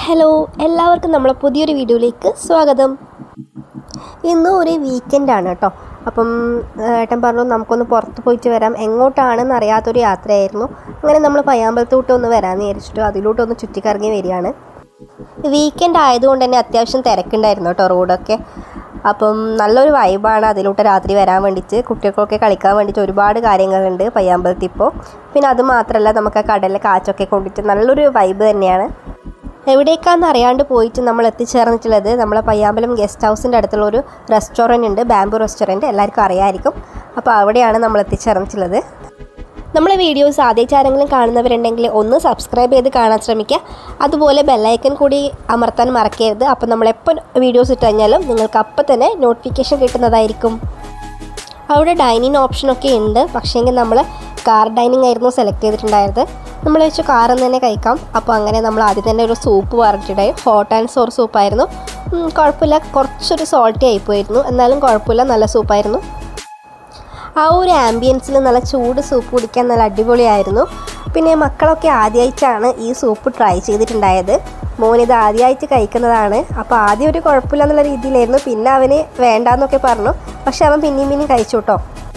hello എല്ലാവർക്കും നമ്മളെ പുതിയൊരു വീഡിയോയിലേക്ക് സ്വാഗതം ഇന്ന് ഒരു വീക്കെൻഡാണ് കേട്ടോ അപ്പം ആ, ഏട്ടൻ പറഞ്ഞു നമുക്കൊന്ന് പുറത്ത് പോയിട്ട് വരാം എങ്ങോട്ടാണെന്ന് അറിയാത്തൊരു യാത്രയായിരുന്നു അങ്ങനെ നമ്മൾ പയ്യാമ്പലത്തോട്ട് ഒന്ന് വരാമെന്ന് വിചാരിച്ചിട്ട് അതിലോട്ടൊന്ന് ചുറ്റിക്കറങ്ങി വരികയാണ് വീക്കെൻഡ് ആയതുകൊണ്ട് തന്നെ അത്യാവശ്യം തിരക്കുണ്ടായിരുന്നു കേട്ടോ റോഡൊക്കെ അപ്പം നല്ലൊരു വൈബാണ് അതിലോട്ട് രാത്രി വരാൻ വേണ്ടിയിട്ട് കുട്ടികൾക്കൊക്കെ കളിക്കാൻ വേണ്ടിയിട്ട് ഒരുപാട് കാര്യങ്ങളുണ്ട് പയ്യാമ്പലത്തിൽ ഇപ്പോൾ പിന്നെ അത് മാത്രമല്ല നമുക്ക് ആ കടലിലെ കാറ്റൊക്കെ കൊണ്ടിട്ട് നല്ലൊരു വൈബ് തന്നെയാണ് എവിടേക്കാന്ന് അറിയാണ്ട് പോയിട്ട് നമ്മൾ എത്തിച്ചേർന്നിട്ടുള്ളത് നമ്മളെ പയ്യാമ്പലം ഗസ്റ്റ് ഹൗസിൻ്റെ അടുത്തുള്ള ഒരു റെസ്റ്റോറൻറ്റ് ഉണ്ട് ബാംബു റെസ്റ്റോറൻറ്റ് എല്ലാവർക്കും അറിയാമായിരിക്കും അപ്പോൾ അവിടെയാണ് നമ്മൾ എത്തിച്ചേർന്നിട്ടുള്ളത് നമ്മളെ വീഡിയോസ് ആദ്യമായിട്ട് ആരെങ്കിലും കാണുന്നവരുണ്ടെങ്കിൽ ഒന്ന് സബ്സ്ക്രൈബ് ചെയ്ത് കാണാൻ ശ്രമിക്കുക അതുപോലെ ബെല്ലൈക്കൺ കൂടി അമർത്താൻ മറക്കരുത് അപ്പോൾ നമ്മളെപ്പോൾ വീഡിയോസ് ഇട്ട് കഴിഞ്ഞാലും നിങ്ങൾക്ക് അപ്പം തന്നെ നോട്ടിഫിക്കേഷൻ കിട്ടുന്നതായിരിക്കും അവിടെ ഡൈനിങ് ഓപ്ഷനൊക്കെ ഉണ്ട് പക്ഷേങ്കിൽ നമ്മൾ കാർ ഡൈനിങ് ആയിരുന്നു സെലക്ട് ചെയ്തിട്ടുണ്ടായത് നമ്മൾ വെച്ച് കാറിൽ നിന്ന് തന്നെ കഴിക്കാം അപ്പോൾ അങ്ങനെ നമ്മൾ ആദ്യം തന്നെ ഒരു സൂപ്പ് പറഞ്ഞിട്ടുണ്ടായി ഹോട്ട് ആൻഡ് സോർ സൂപ്പായിരുന്നു ഉം, കുഴപ്പമില്ല കുറച്ചൊരു സോൾട്ടി ആയിപ്പോയിരുന്നു എന്നാലും കുഴപ്പമില്ല നല്ല സൂപ്പായിരുന്നു ആ ഒരു ആംബിയൻസിൽ നല്ല ചൂട് സൂപ്പ് കുടിക്കാൻ നല്ല അടിപൊളിയായിരുന്നു പിന്നെ മക്കളൊക്കെ ആദ്യമായിട്ടാണ് ഈ സൂപ്പ് ട്രൈ ചെയ്തിട്ടുണ്ടായത് മോനിത് ആദ്യമായിട്ട് കഴിക്കുന്നതാണ് അപ്പോൾ ആദ്യം ഒരു കുഴപ്പമില്ല എന്നുള്ള രീതിയിലായിരുന്നു പിന്നെ അവന് വേണ്ടാന്നൊക്കെ പറഞ്ഞു പക്ഷെ അവൻ പിന്നെയും പിന്നെയും കഴിച്ചു കേട്ടോ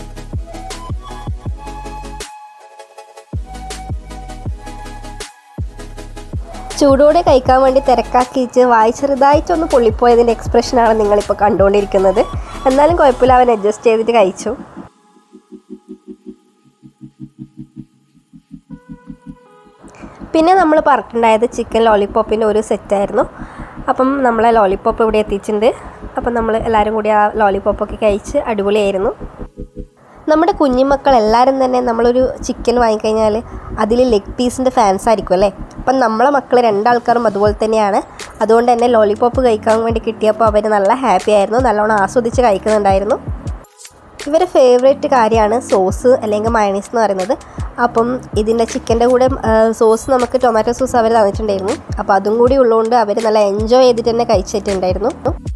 ചൂടോടെ കഴിക്കാൻ വേണ്ടി തിരക്കാക്കിയിട്ട് വായി ചെറുതായിട്ടൊന്ന് പൊള്ളിപ്പോയതിൻ്റെ എക്സ്പ്രഷനാണ് നിങ്ങളിപ്പോൾ കണ്ടുകൊണ്ടിരിക്കുന്നത് എന്നാലും കുഴപ്പമില്ല അവൻ അഡ്ജസ്റ്റ് ചെയ്തിട്ട് കഴിച്ചു പിന്നെ നമ്മൾ പറഞ്ഞിട്ടുണ്ടായത് ചിക്കൻ ലോലിപോപ്പിൻ്റെ ഒരു സെറ്റായിരുന്നു അപ്പം നമ്മളെ ലോലിപോപ്പ് ഇവിടെ എത്തിയിട്ടുണ്ട് അപ്പം നമ്മൾ എല്ലാവരും കൂടി ആ ലോലിപോപ്പൊക്കെ കഴിച്ച് അടിപൊളിയായിരുന്നു നമ്മുടെ കുഞ്ഞുമക്കൾ എല്ലാവരും തന്നെ നമ്മളൊരു ചിക്കൻ വാങ്ങിക്കഴിഞ്ഞാൽ അതിൽ ലെഗ് പീസിൻ്റെ ഫാൻസ് ആയിരിക്കും അല്ലേ അപ്പം നമ്മളെ മക്കൾ രണ്ടാൾക്കാരും അതുപോലെ തന്നെയാണ് അതുകൊണ്ട് തന്നെ ലോലിപോപ്പ് കഴിക്കാൻ വേണ്ടി കിട്ടിയപ്പോൾ അവർ നല്ല ഹാപ്പി ആയിരുന്നു നല്ലോണം ആസ്വദിച്ച് കഴിക്കുന്നുണ്ടായിരുന്നു ഇവരെ ഫേവറേറ്റ് കാര്യമാണ് സോസ് അല്ലെങ്കിൽ മയണീസ് എന്ന് പറയുന്നത് അപ്പം ഇതിൻ്റെ ചിക്കൻ്റെ കൂടെ സോസ് നമുക്ക് ടൊമാറ്റോ സോസ് അവർ തന്നിട്ടുണ്ടായിരുന്നു അപ്പോൾ അതും കൂടി ഉള്ളതുകൊണ്ട് അവർ നല്ല എൻജോയ് ചെയ്തിട്ട് തന്നെ കഴിച്ചിട്ടുണ്ടായിരുന്നു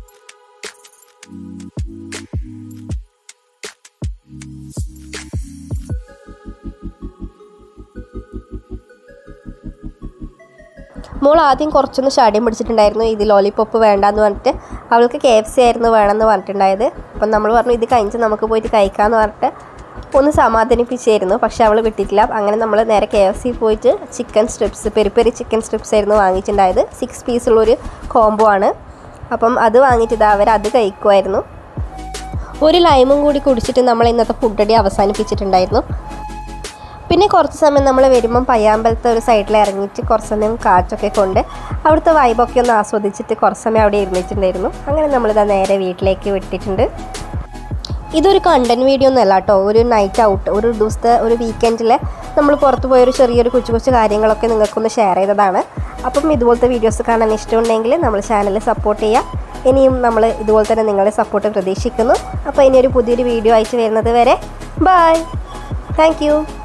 മോൾ ആദ്യം കുറച്ചൊന്ന് ഷാഠ്യം പിടിച്ചിട്ടുണ്ടായിരുന്നു ഇത് ലോലിപോപ്പ് വേണ്ടാന്ന് പറഞ്ഞിട്ട് അവൾക്ക് കെ എഫ് സി ആയിരുന്നു വേണമെന്ന് പറഞ്ഞിട്ടുണ്ടായത് അപ്പം നമ്മൾ പറഞ്ഞു ഇത് കഴിഞ്ഞ് നമുക്ക് പോയിട്ട് കഴിക്കാമെന്ന് പറഞ്ഞിട്ട് ഒന്ന് സമാധാനിപ്പിച്ചായിരുന്നു പക്ഷെ അവൾ വിട്ടിട്ടില്ല അങ്ങനെ നമ്മൾ നേരെ കെ എഫ് സി പോയിട്ട് chicken strips peri peri chicken strips ആയിരുന്നു വാങ്ങിയിട്ടുണ്ടായത് സിക്സ് പീസുള്ളൊരു കോംബോ ആണ് അപ്പം അത് വാങ്ങിയിട്ട് ഇതാ അവർ അത് കഴിക്കുമായിരുന്നു ഒരു ലൈമും കൂടി കുടിച്ചിട്ട് നമ്മൾ ഇന്നത്തെ ഫുഡടി അവസാനിപ്പിച്ചിട്ടുണ്ടായിരുന്നു പിന്നെ കുറച്ച് സമയം നമ്മൾ വരുമ്പം പയ്യാമ്പലത്തെ ഒരു സൈഡിൽ ഇറങ്ങിയിട്ട് കുറച്ച് സമയം കാറ്റൊക്കെ കൊണ്ട് അവിടുത്തെ വൈബൊക്കെ ഒന്ന് ആസ്വദിച്ചിട്ട് കുറച്ച് സമയം അവിടെ ഇരുന്നിട്ടുണ്ടായിരുന്നു അങ്ങനെ നമ്മളിതാ നേരെ വീട്ടിലേക്ക് വിട്ടിട്ടുണ്ട് ഇതൊരു കണ്ടന്റ് വീഡിയോ ഒന്നല്ല കേട്ടോ ഒരു നൈറ്റ് ഔട്ട് ഒരു ദിവസത്തെ ഒരു വീക്കെൻഡിൽ നമ്മൾ പുറത്ത് പോയ ഒരു ചെറിയൊരു കൊച്ചു കൊച്ചു കാര്യങ്ങളൊക്കെ നിങ്ങൾക്കൊന്ന് ഷെയർ ചെയ്തതാണ് അപ്പം ഇതുപോലത്തെ വീഡിയോസ് കാണാൻ ഇഷ്ടമുണ്ടെങ്കിൽ നമ്മൾ ചാനൽ സപ്പോർട്ട് ചെയ്യുക ഇനിയും നമ്മൾ ഇതുപോലെ തന്നെ നിങ്ങളുടെ സപ്പോർട്ട് പ്രതീക്ഷിക്കുന്നു അപ്പോൾ ഇനി ഒരു പുതിയൊരു വീഡിയോ ആയിട്ട് വരുന്നത് വരെ ബൈ താങ്ക്